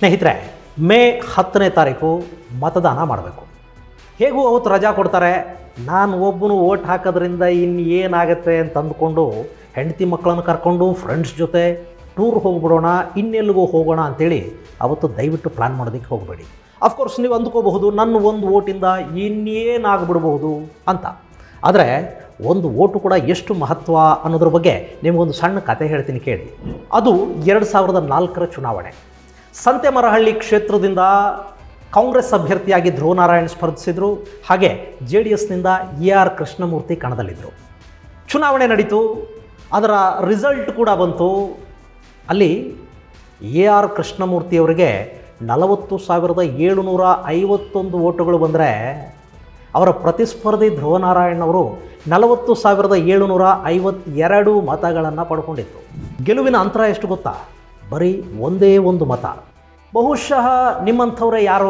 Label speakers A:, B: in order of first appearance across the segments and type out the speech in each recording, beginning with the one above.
A: ಸ್ನೇಹಿತರೆ ಮೇ ಹತ್ತನೇ ತಾರೀಕು ಮತದಾನ ಮಾಡಬೇಕು ಹೇಗೂ ಅವತ್ತು ರಜಾ ಕೊಡ್ತಾರೆ ನಾನು ಒಬ್ಬನು ಓಟ್ ಹಾಕೋದ್ರಿಂದ ಇನ್ನು ಏನಾಗುತ್ತೆ ಅಂತ ಅಂದ್ಕೊಂಡು ಹೆಂಡತಿ ಮಕ್ಕಳನ್ನು ಕರ್ಕೊಂಡು ಫ್ರೆಂಡ್ಸ್ ಜೊತೆ ಟೂರ್ ಹೋಗ್ಬಿಡೋಣ ಇನ್ನೆಲ್ಲಿಗೋ ಹೋಗೋಣ ಅಂತೇಳಿ ಅವತ್ತು ದಯವಿಟ್ಟು ಪ್ಲ್ಯಾನ್ ಮಾಡೋದಕ್ಕೆ ಹೋಗಬೇಡಿ ಅಫ್ಕೋರ್ಸ್ ನೀವು ಅಂದ್ಕೋಬಹುದು ನನ್ನ ಒಂದು ಓಟಿಂದ ಇನ್ನೇನಾಗ್ಬಿಡ್ಬಹುದು ಅಂತ ಆದರೆ ಒಂದು ಓಟು ಕೂಡ ಎಷ್ಟು ಮಹತ್ವ ಅನ್ನೋದ್ರ ಬಗ್ಗೆ ನಿಮಗೊಂದು ಸಣ್ಣ ಕತೆ ಹೇಳ್ತೀನಿ ಕೇಳಿ ಅದು ಎರಡು ಸಾವಿರದ ನಾಲ್ಕರ ಚುನಾವಣೆ ಸಂತೆಮರಹಳ್ಳಿ ಕ್ಷೇತ್ರದಿಂದ ಕಾಂಗ್ರೆಸ್ ಅಭ್ಯರ್ಥಿಯಾಗಿ ಧ್ರುವನಾರಾಯಣ್ ಸ್ಪರ್ಧಿಸಿದರು ಹಾಗೆ ಜೆ ಡಿ ಎಸ್ನಿಂದ ಎ ಆರ್ ಕೃಷ್ಣಮೂರ್ತಿ ಕಣದಲ್ಲಿದ್ದರು ಚುನಾವಣೆ ನಡೀತು ಅದರ ರಿಸಲ್ಟ್ ಕೂಡ ಬಂತು ಅಲ್ಲಿ ಎ ಆರ್ ಕೃಷ್ಣಮೂರ್ತಿಯವರಿಗೆ ನಲವತ್ತು ಸಾವಿರದ ಏಳುನೂರ ಐವತ್ತೊಂದು ಓಟುಗಳು ಬಂದರೆ ಅವರ ಪ್ರತಿಸ್ಪರ್ಧಿ ಧ್ರುವನಾರಾಯಣ್ ಅವರು ನಲವತ್ತು ಸಾವಿರದ ಏಳುನೂರ ಐವತ್ತೆರಡು ಮತಗಳನ್ನು ಪಡ್ಕೊಂಡಿತ್ತು ಗೆಲುವಿನ ಅಂತರ ಎಷ್ಟು ಗೊತ್ತಾ ಬರೀ ಒಂದೇ ಒಂದು ಮತ ಬಹುಶಃ ನಿಮ್ಮಂಥವ್ರೆ ಯಾರೋ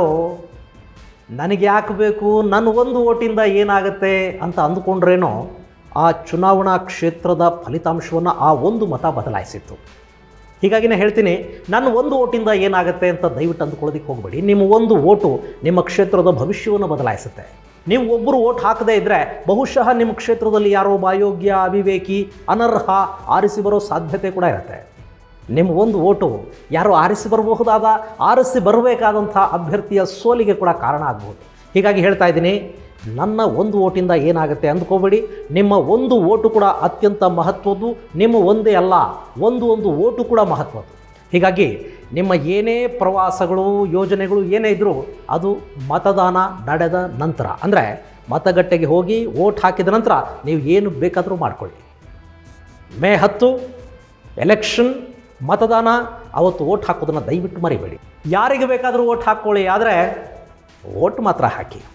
A: ನನಗೆ ಯಾಕೆ ಬೇಕು ನನ್ನ ಒಂದು ಓಟಿಂದ ಏನಾಗುತ್ತೆ ಅಂತ ಅಂದುಕೊಂಡ್ರೇನೋ ಆ ಚುನಾವಣಾ ಕ್ಷೇತ್ರದ ಫಲಿತಾಂಶವನ್ನು ಆ ಒಂದು ಮತ ಬದಲಾಯಿಸಿತ್ತು ಹೀಗಾಗಿನೇ ಹೇಳ್ತೀನಿ ನನ್ನ ಒಂದು ಓಟಿಂದ ಏನಾಗುತ್ತೆ ಅಂತ ದಯವಿಟ್ಟು ಅಂದ್ಕೊಳ್ಳೋದಕ್ಕೆ ಹೋಗಬೇಡಿ ನಿಮ್ಮ ಒಂದು ಓಟು ನಿಮ್ಮ ಕ್ಷೇತ್ರದ ಭವಿಷ್ಯವನ್ನು ಬದಲಾಯಿಸುತ್ತೆ ನೀವು ಒಬ್ಬರು ಓಟ್ ಹಾಕದೇ ಇದ್ದರೆ ಬಹುಶಃ ನಿಮ್ಮ ಕ್ಷೇತ್ರದಲ್ಲಿ ಯಾರೋ ಒಬ್ಬ ಅಯೋಗ್ಯ ಅವಿವೇಕಿ ಅನರ್ಹ ಆರಿಸಿ ಬರೋ ಸಾಧ್ಯತೆ ಕೂಡ ಇರುತ್ತೆ ನಿಮ್ಮ ಒಂದು ಓಟು ಯಾರೋ ಆರಿಸಿ ಬರಬಹುದಾದ ಆರಿಸಿ ಬರಬೇಕಾದಂಥ ಅಭ್ಯರ್ಥಿಯ ಸೋಲಿಗೆ ಕೂಡ ಕಾರಣ ಆಗ್ಬೋದು ಹೀಗಾಗಿ ಹೇಳ್ತಾ ಇದ್ದೀನಿ ನನ್ನ ಒಂದು ಓಟಿಂದ ಏನಾಗುತ್ತೆ ಅಂದ್ಕೋಬೇಡಿ ನಿಮ್ಮ ಒಂದು ಓಟು ಕೂಡ ಅತ್ಯಂತ ಮಹತ್ವದ್ದು ನಿಮ್ಮ ಒಂದೇ ಅಲ್ಲ ಒಂದು ಒಂದು ಓಟು ಕೂಡ ಮಹತ್ವದ್ದು ಹೀಗಾಗಿ ನಿಮ್ಮ ಏನೇ ಪ್ರವಾಸಗಳು ಯೋಜನೆಗಳು ಏನೇ ಇದ್ದರೂ ಅದು ಮತದಾನ ನಡೆದ ನಂತರ ಅಂದರೆ ಮತಗಟ್ಟೆಗೆ ಹೋಗಿ ಓಟ್ ಹಾಕಿದ ನಂತರ ನೀವು ಏನು ಬೇಕಾದರೂ ಮಾಡ್ಕೊಳ್ಳಿ ಮೇ ಹತ್ತು ಎಲೆಕ್ಷನ್ ಮತದಾನ ಅವತ್ತು ಓಟ್ ಹಾಕೋದನ್ನು ದಯವಿಟ್ಟು ಮರಿಬೇಡಿ ಯಾರಿಗೆ ಬೇಕಾದರೂ ಓಟ್ ಹಾಕ್ಕೊಳ್ಳಿ ಆದರೆ ಓಟ್ ಮಾತ್ರ ಹಾಕಿ